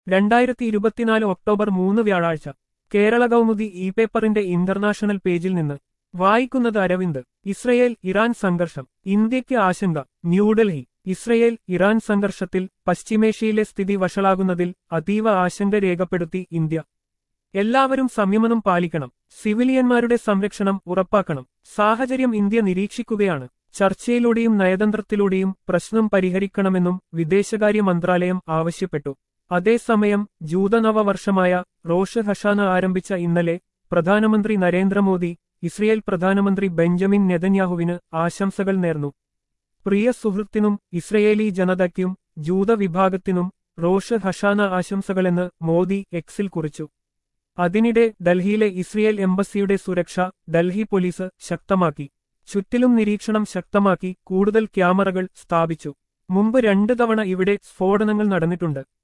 രണ്ടായിരത്തി ഇരുപത്തിനാല് ഒക്ടോബർ മൂന്ന് വ്യാഴാഴ്ച കേരള കൗമുദി ഇ പേപ്പറിന്റെ ഇന്റർനാഷണൽ പേജിൽ നിന്ന് വായിക്കുന്നത് അരവിന്ദ് ഇസ്രയേൽ ഇറാൻ സംഘർഷം ഇന്ത്യയ്ക്ക് ആശങ്ക ന്യൂഡൽഹി ഇസ്രയേൽ ഇറാൻ സംഘർഷത്തിൽ പശ്ചിമേഷ്യയിലെ സ്ഥിതി വഷളാകുന്നതിൽ അതീവ ആശങ്ക രേഖപ്പെടുത്തി ഇന്ത്യ എല്ലാവരും സംയമനം പാലിക്കണം സിവിലിയന്മാരുടെ സംരക്ഷണം ഉറപ്പാക്കണം സാഹചര്യം ഇന്ത്യ നിരീക്ഷിക്കുകയാണ് ചർച്ചയിലൂടെയും നയതന്ത്രത്തിലൂടെയും പ്രശ്നം പരിഹരിക്കണമെന്നും വിദേശകാര്യ മന്ത്രാലയം ആവശ്യപ്പെട്ടു അതേസമയം ജൂതനവവർഷമായ റോഷ് ഹഷാന ആരംഭിച്ച ഇന്നലെ പ്രധാനമന്ത്രി നരേന്ദ്രമോദി ഇസ്രയേൽ പ്രധാനമന്ത്രി ബെഞ്ചമിൻ നെതന്യാഹുവിന് ആശംസകൾ നേർന്നു പ്രിയ സുഹൃത്തിനും ഇസ്രയേലി ജനതയ്ക്കും ജൂതവിഭാഗത്തിനും റോഷ് ഹഷാന ആശംസകളെന്ന് മോദി എക്സിൽ കുറിച്ചു അതിനിടെ ഡൽഹിയിലെ ഇസ്രയേൽ എംബസിയുടെ സുരക്ഷ ഡൽഹി പോലീസ് ശക്തമാക്കി ചുറ്റിലും നിരീക്ഷണം ശക്തമാക്കി കൂടുതൽ ക്യാമറകൾ സ്ഥാപിച്ചു മുമ്പ് രണ്ടു തവണ ഇവിടെ സ്ഫോടനങ്ങൾ നടന്നിട്ടുണ്ട്